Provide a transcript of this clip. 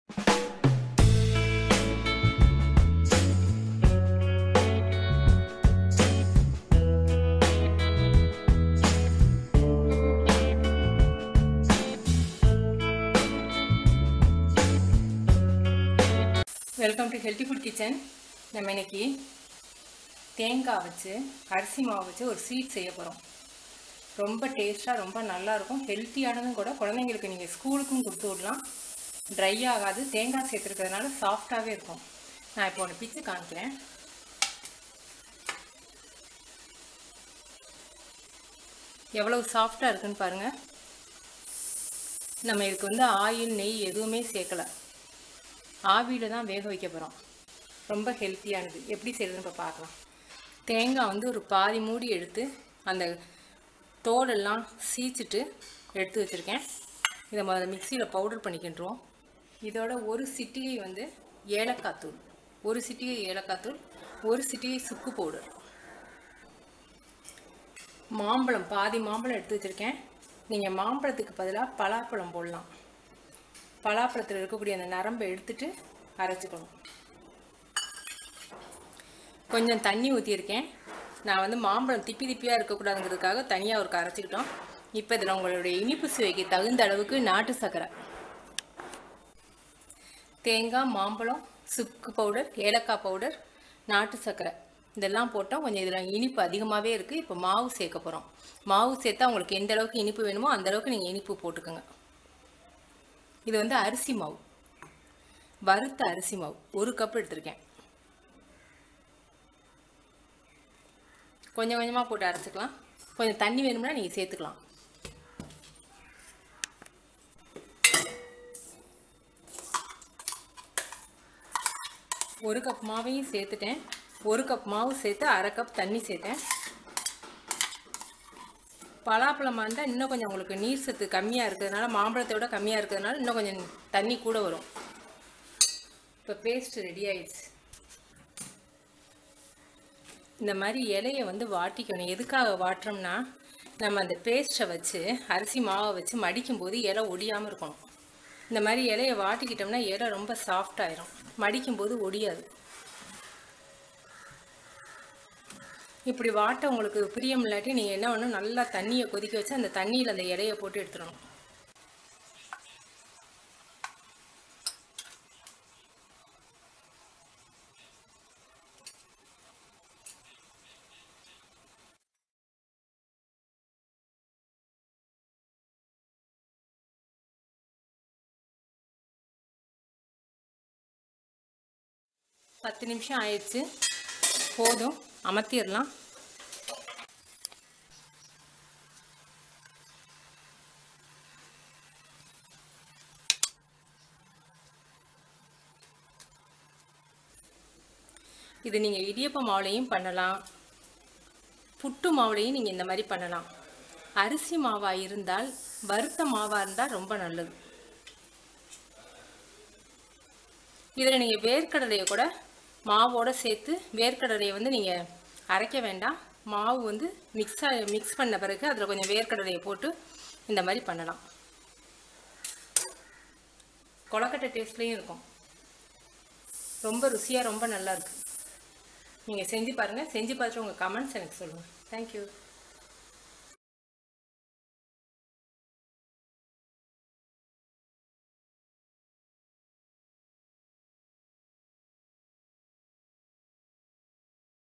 welcome to healthy food kitchen நம்ம இன்னைக்கு தேங்காய் வச்சு அரிசி மாவு வச்சு ஒரு ஸ்வீட் செய்ய போகிறோம் ரொம்ப டேஸ்ட்டாக ரொம்ப நல்லாயிருக்கும் ஹெல்த்தியானதும் கூட குழந்தைங்களுக்கு நீங்கள் ஸ்கூலுக்கும் கொடுத்து விடலாம் ட்ரை ஆகாது தேங்காய் சேர்த்துருக்கிறதுனால சாஃப்டாகவே இருக்கும் நான் இப்போ ஒன்று பிச்சு காமிக்கிறேன் எவ்வளவு சாஃப்டாக இருக்குன்னு பாருங்கள் நம்ம இதுக்கு வந்து ஆயில் நெய் எதுவுமே சேர்க்கலை ஆவியில் தான் வேக வைக்க போகிறோம் ரொம்ப ஹெல்த்தியானது எப்படி செய்யறதுன்னு இப்போ பார்க்கலாம் தேங்காய் வந்து ஒரு பாதி மூடி எடுத்து அந்த தோலெல்லாம் சீச்சிட்டு எடுத்து வச்சுருக்கேன் இதை முதல்ல மிக்சியில் பவுடர் பண்ணிக்கின்றோம் இதோட ஒரு சிட்டிகை வந்து ஏலக்காய் தூள் ஒரு சிட்டிகை ஏலக்காய் தூள் ஒரு சிட்டிகை சுக்கு பவுடர் மாம்பழம் பாதி மாம்பழம் எடுத்து வச்சுருக்கேன் நீங்கள் மாம்பழத்துக்கு பதிலாக பலாப்பழம் போடலாம் பலாப்பழத்தில் இருக்கக்கூடிய அந்த நரம்பை எடுத்துட்டு அரைச்சிக்கணும் கொஞ்சம் தண்ணி ஊற்றியிருக்கேன் நான் வந்து மாம்பழம் திப்பி திப்பியாக இருக்கக்கூடாதுங்கிறதுக்காக தனியாக ஒரு அரைச்சிக்கிட்டோம் இப்போ இதில் உங்களுடைய இனிப்பு சுவைக்கு தகுந்த அளவுக்கு நாட்டு சர்க்கரை தேங்காய் மாம்பழம் சுக்கு பவுடர் ஏலக்காய் பவுடர் நாட்டு சர்க்கரை இதெல்லாம் போட்டால் கொஞ்சம் இதில் இனிப்பு அதிகமாகவே இருக்குது இப்போ மாவு சேர்க்க போகிறோம் மாவு சேர்த்தா உங்களுக்கு எந்த அளவுக்கு இனிப்பு வேணுமோ அந்த அளவுக்கு நீங்கள் இனிப்பு போட்டுக்கோங்க இது வந்து அரிசி மாவு வறுத்த அரிசி மாவு ஒரு கப் எடுத்திருக்கேன் கொஞ்சம் கொஞ்சமாக போட்டு அரைச்சிக்கலாம் கொஞ்சம் தண்ணி வேணும்னா நீங்கள் சேர்த்துக்கலாம் ஒரு கப் மாவையும் சேர்த்துட்டேன் ஒரு கப் மாவு சேர்த்து அரை கப் தண்ணி சேர்த்தேன் பலாப்பழமாக இருந்தால் இன்னும் கொஞ்சம் உங்களுக்கு நீர் சத்து கம்மியாக இருக்கிறதுனால மாம்பழத்தை விட கம்மியாக இருக்கிறதுனால இன்னும் கொஞ்சம் தண்ணி கூட வரும் இப்போ பேஸ்ட் ரெடி ஆயிடுச்சு இந்த மாதிரி இலையை வந்து வாட்டிக்கணும் எதுக்காக வாட்டுறோம்னா நம்ம அந்த பேஸ்ட்டை வச்சு அரிசி மாவை வச்சு மடிக்கும்போது இலை ஒடியாமல் இருக்கணும் இந்த மாதிரி இலையை வாட்டிக்கிட்டோம்னா இலை ரொம்ப சாஃப்ட் ஆயிரும் மடிக்கும்போது ஒடியாது இப்படி வாட்ட உங்களுக்கு பிரியம் இல்லாட்டி நீங்கள் என்ன பண்ணணும் நல்லா தண்ணியை கொதிக்க வச்சு அந்த தண்ணியில் அந்த இலையை போட்டு எடுத்துடணும் பத்து நிமிஷம் ஆயிடுச்சு போதும் அமர்த்திடலாம் இது நீங்கள் இடியப்ப மாவுலையும் பண்ணலாம் புட்டு மாவுலையும் நீங்கள் இந்த மாதிரி பண்ணலாம் அரிசி மாவாக இருந்தால் வறுத்த மாவாக இருந்தால் ரொம்ப நல்லது இதில் நீங்கள் வேர்க்கடலையை கூட மாவோடு சேர்த்து வேர்க்கடலையை வந்து நீங்கள் அரைக்க வேண்டாம் மாவு வந்து மிக்ஸாக மிக்ஸ் பண்ண பிறகு அதில் கொஞ்சம் வேர்க்கடலையை போட்டு இந்த மாதிரி பண்ணலாம் கொலக்கட்டை டேஸ்ட்லேயும் இருக்கும் ரொம்ப ருசியாக ரொம்ப நல்லா இருக்குது நீங்கள் செஞ்சு பாருங்கள் செஞ்சு பார்த்துட்டு உங்கள் கமெண்ட்ஸ் எனக்கு சொல்லுங்கள் தேங்க்யூ